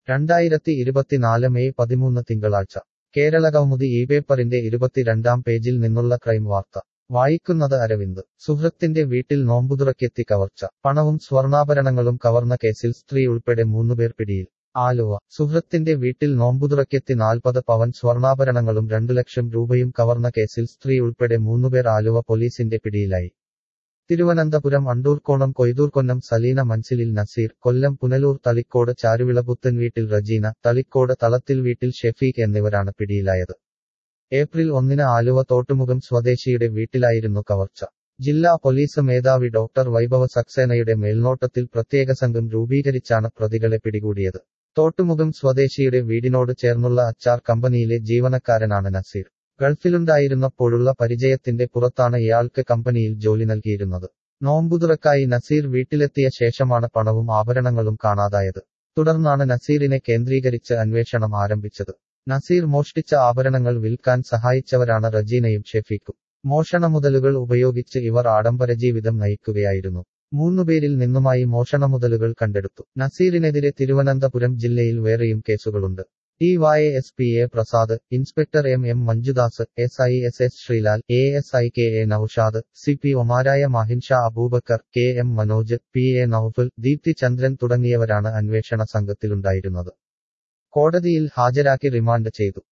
രണ്ടായിരത്തി ഇരുപത്തിനാല് മെയ് പതിമൂന്ന് തിങ്കളാഴ്ച കേരളകൗമുദി ഈ പേപ്പറിന്റെ ഇരുപത്തിരണ്ടാം പേജിൽ നിന്നുള്ള ക്രൈം വാർത്ത വായിക്കുന്നത് അരവിന്ദ് സുഹൃത്തിന്റെ വീട്ടിൽ നോമ്പുതുറക്കെത്തി കവർച്ച പണവും സ്വർണ്ണാഭരണങ്ങളും കവർന്ന കേസിൽ സ്ത്രീ ഉൾപ്പെടെ മൂന്നുപേർ പിടിയിൽ ആലുവ സുഹൃത്തിന്റെ വീട്ടിൽ നോമ്പുതുറക്കെത്തി നാൽപ്പത് പവൻ സ്വർണ്ണാഭരണങ്ങളും രണ്ടു ലക്ഷം രൂപയും കവർന്ന കേസിൽ സ്ത്രീ ഉൾപ്പെടെ മൂന്നുപേർ ആലുവ പോലീസിന്റെ പിടിയിലായി തിരുവനന്തപുരം അണ്ടൂർക്കോണം കൊയ്തൂർക്കൊന്നം സലീന മൻസിലിൽ നസീർ കൊല്ലം പുനലൂർ തളിക്കോട് ചാരുവിളപുത്തൻ വീട്ടിൽ റജീന തളിക്കോട് തളത്തിൽ വീട്ടിൽ ഷെഫീഖ് എന്നിവരാണ് പിടിയിലായത് ഏപ്രിൽ ഒന്നിന് ആലുവ തോട്ടുമുഖം സ്വദേശിയുടെ വീട്ടിലായിരുന്നു കവർച്ച ജില്ലാ പോലീസ് മേധാവി ഡോക്ടർ വൈഭവ സക്സേനയുടെ മേൽനോട്ടത്തിൽ പ്രത്യേക സംഘം രൂപീകരിച്ചാണ് പ്രതികളെ പിടികൂടിയത് തോട്ടുമുഖം സ്വദേശിയുടെ വീടിനോട് ചേർന്നുള്ള അച്ചാർ കമ്പനിയിലെ ജീവനക്കാരനാണ് നസീർ ഗൾഫിലുണ്ടായിരുന്നപ്പോഴുള്ള പരിചയത്തിന്റെ പുറത്താണ് ഇയാൾക്ക് കമ്പനിയിൽ ജോലി നൽകിയിരുന്നത് നോമ്പുതുറക്കായി നസീർ വീട്ടിലെത്തിയ ശേഷമാണ് പണവും ആഭരണങ്ങളും കാണാതായത് തുടർന്നാണ് നസീറിനെ കേന്ദ്രീകരിച്ച് അന്വേഷണം ആരംഭിച്ചത് നസീർ മോഷ്ടിച്ച ആഭരണങ്ങൾ വിൽക്കാൻ സഹായിച്ചവരാണ് റജീനയും ഷെഫീഖും മോഷണ മുതലുകൾ ഉപയോഗിച്ച് ഇവർ ആഡംബര ജീവിതം നയിക്കുകയായിരുന്നു മൂന്നുപേരിൽ നിന്നുമായി മോഷണ മുതലുകൾ കണ്ടെടുത്തു നസീറിനെതിരെ തിരുവനന്തപുരം ജില്ലയിൽ വേറെയും കേസുകളുണ്ട് T Y S P A Prasad inspector M M Manjudas S I S S Sreelal A S I K A Noushad C P ഒമാരായ Mahinsha Abubakar K M Manoj P A Noufal Deepthi Chandran തുടങ്ങിയവരാണ് അന്വേഷണ സംഘത്തിലുണ്ടായിരുന്നത് കോടതിയിൽ ഹാജരാക്കി റിമാൻഡ് ചെയ്തു